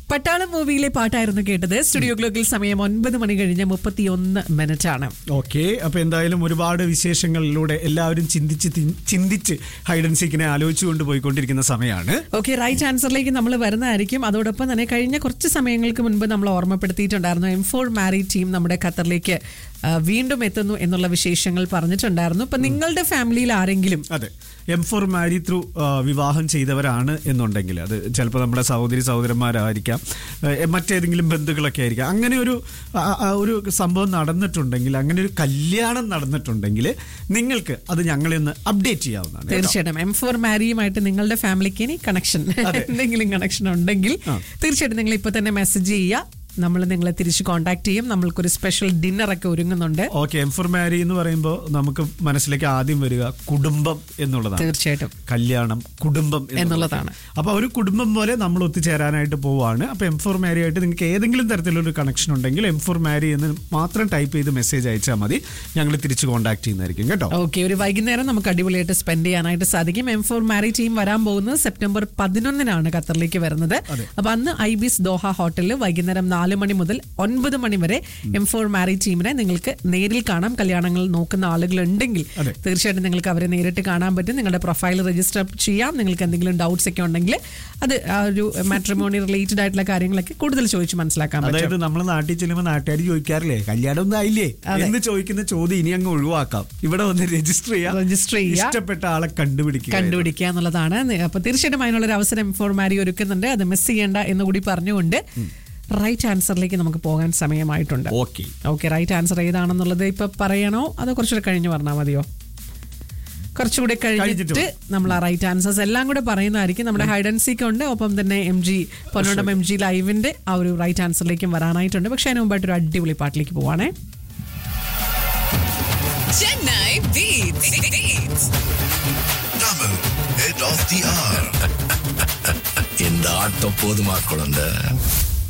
പട്ടാളം മൂവിയിലെ പാട്ടായിരുന്നു കേട്ടത് സ്റ്റുഡിയോ ഗ്ലോക്കിൽ സമയം ഒൻപത് മണി കഴിഞ്ഞ് മുപ്പത്തിയൊന്ന് മിനിറ്റ് ആണ് ഓക്കെ അപ്പൊ എന്തായാലും ഒരുപാട് വിശേഷങ്ങളിലൂടെ എല്ലാവരും ചിന്തിച്ച് തി- ചിന്തിച്ച് ഹൈഡ് ആൻഡ് സീക്കിനെ ആലോചിച്ചുകൊണ്ട് പോയിക്കൊണ്ടിരിക്കുന്ന സമയമാണ് ഓക്കെ റൈറ്റ് ആൻസറിലേക്ക് നമ്മൾ വരുന്നതായിരിക്കും അതോടൊപ്പം തന്നെ കഴിഞ്ഞ കുറച്ച് സമയങ്ങൾക്ക് മുൻപ് നമ്മൾ ഓർമ്മപ്പെടുത്തിയിട്ടുണ്ടായിരുന്നു എം ഫോർ മാരി ടീം നമ്മുടെ ഖത്തറിലേക്ക് ആ, വീണ്ടും എത്തുന്നു എന്നുള്ള വിശേഷങ്ങൾ പറഞ്ഞിട്ടുണ്ടായിരുന്നു ഇപ്പൊ നിങ്ങളുടെ ഫാമിലിയിൽ ആരെങ്കിലും അതെ എം ഫോർ മാരി ത്രൂ വിവാഹം ചെയ്തവരാണ് എന്നുണ്ടെങ്കിൽ അത് ചിലപ്പോൾ നമ്മുടെ സഹോദരി സഹോദരന്മാരായിരിക്കാം ഏഹ്, മറ്റേതെങ്കിലും ബന്ധുക്കളൊക്കെ ആയിരിക്കാം അങ്ങനെ ഒരു ആ, ആ, ഒരു സംഭവം നടന്നിട്ടുണ്ടെങ്കിൽ അങ്ങനെ ഒരു കല്യാണം നടന്നിട്ടുണ്ടെങ്കിൽ നിങ്ങൾക്ക് അത് ഞങ്ങളെ ഒന്ന് അപ്ഡേറ്റ് ചെയ്യാവുന്നതാണ് കേട്ടോ. തീർച്ചയായിട്ടും എം ഫോർ മാരിയുമായിട്ട് നിങ്ങളുടെ ഫാമിലിക്ക് ഇനി കണക്ഷൻ എന്തെങ്കിലും കണക്ഷൻ ഉണ്ടെങ്കിൽ തീർച്ചയായിട്ടും നിങ്ങൾ ഇപ്പൊ തന്നെ മെസ്സേജ് ചെയ്യുക നമ്മൾ നിങ്ങളെ തിരിച്ച് കോൺടാക്ട് ചെയ്യും നമ്മൾക്കൊരു സ്പെഷ്യൽ ഡിന്നർ ഒക്കെ ഒരുങ്ങുന്നുണ്ട് ഓക്കെ എം ഫോർ മാരി എന്ന് പറയുമ്പോൾ നമുക്ക് മനസ്സിലേക്ക് ആദ്യം വരിക കുടുംബം എന്നുള്ളതാണ് തീർച്ചയായിട്ടും കല്യാണം കുടുംബം എന്നുള്ളതാണ്. അപ്പൊ ഒരു കുടുംബം പോലെ നമ്മൾ ഒത്തുചേരാനായിട്ട് പോവാണ് അപ്പൊ എം ഫോർ മാരി ആയിട്ട് നിങ്ങൾക്ക് ഏതെങ്കിലും തരത്തിലൊരു കണക്ഷൻ ഉണ്ടെങ്കിൽ എം ഫോർ മാരി എന്ന് മാത്രം ടൈപ്പ് ചെയ്ത് മെസ്സേജ് അയച്ചാൽ മതി ഞങ്ങൾ തിരിച്ച് കോൺടാക്ട് ചെയ്യുന്നതായിരിക്കും കേട്ടോ ഓക്കെ ഒരു വൈകുന്നേരം നമുക്ക് അടിപൊളിയായിട്ട് സ്പെൻഡ് ചെയ്യാനായിട്ട് സാധിക്കും എം ഫോർ മാരി ടീം വരാൻ പോകുന്നത് സെപ്റ്റംബർ പതിനൊന്നിനാണ് ഖത്തറിലേക്ക് വരുന്നത് അപ്പൊ അന്ന് ഐബിസ് ദോഹ ഹോട്ടലിൽ വൈകുന്നേരം നാല് മണി മുതൽ ഒൻപത് മണി വരെ എം ഫോർ മാരി ടീമിനെ നിങ്ങൾക്ക് നേരിൽ കാണാം കല്യാണങ്ങൾ നോക്കുന്ന ആളുകൾ ഉണ്ടെങ്കിൽ അതെ. തീർച്ചയായിട്ടും നിങ്ങൾക്ക് അവരെ നേരിട്ട് കാണാൻ പറ്റും നിങ്ങളുടെ പ്രൊഫൈൽ രജിസ്റ്റർ ചെയ്യാം നിങ്ങൾക്ക് എന്തെങ്കിലും ഡൗട്ട്സ് ഒക്കെ ഉണ്ടെങ്കിൽ അത് ആ ഒരു മാട്രിമോണി റിലേറ്റഡ് ആയിട്ടുള്ള കാര്യങ്ങളൊക്കെ കൂടുതൽ ചോദിച്ച് മനസ്സിലാക്കാൻ പറ്റും അതായത് നമ്മൾ നാട്ടിൽ ചെല്ലുമ്പോൾ നാട്ടുകാർ ചോദിക്കാറില്ലേ കല്യാണം ഒന്നും ആയില്ലേ എന്ന് ചോദിക്കുന്ന ചോദ്യം ഇനി അങ്ങ് ഒഴിവാക്കാം ഇവിടെ വന്ന് രജിസ്റ്റർ ചെയ്യാം രജിസ്റ്റർ ചെയ്യുക ഇഷ്ടപ്പെട്ട ആളെ കണ്ടുപിടിക്കുക കണ്ടുപിടിക്കുക എന്നുള്ളതാണ് നി- അപ്പൊ തീർച്ചയായിട്ടും അതിനുള്ള ഒരു അവസരം ഫോർ മാരി ഒരുക്കുന്നുണ്ട് അത് മിസ് ചെയ്യേണ്ട എന്ന് കൂടി പറഞ്ഞുകൊണ്ട് റൈറ്റ് ആൻസറിലേക്ക് നമുക്ക് പോകാൻ സമയമായിട്ടുണ്ട് ഓക്കെ ഓക്കെ റൈറ്റ് ആൻസർ ഏതാണെന്നുള്ളത് ഇപ്പൊ പറയണോ അതോ കുറച്ചുകൂടെ കഴിഞ്ഞ് പറഞ്ഞാൽ മതിയോ കുറച്ചുകൂടെ കഴിഞ്ഞിട്ട് കഴിഞ്ഞിട്ട് നമ്മൾ ആ റൈറ്റ് ആൻസേഴ്സ് എല്ലാം കൂടെ പറയുന്നതായിരിക്കും നമ്മുടെ ഹൈഡ് ആൻഡ് സീക്ക് ഉണ്ട് ഒപ്പം തന്നെ M G Ponnodam M G ലൈവിന്റെ ആ ഒരു റൈറ്റ് ആൻസറിലേക്കും വരാനായിട്ടുണ്ട് പക്ഷെ അതിന് മുമ്പായിട്ട് ഒരു അടിപൊളി പാട്ടിലേക്ക് പോവാണേ Chennai Beats. Beats. Tamil, head of the hour. இந்த ஆட்டம் போதுமா குழந்தை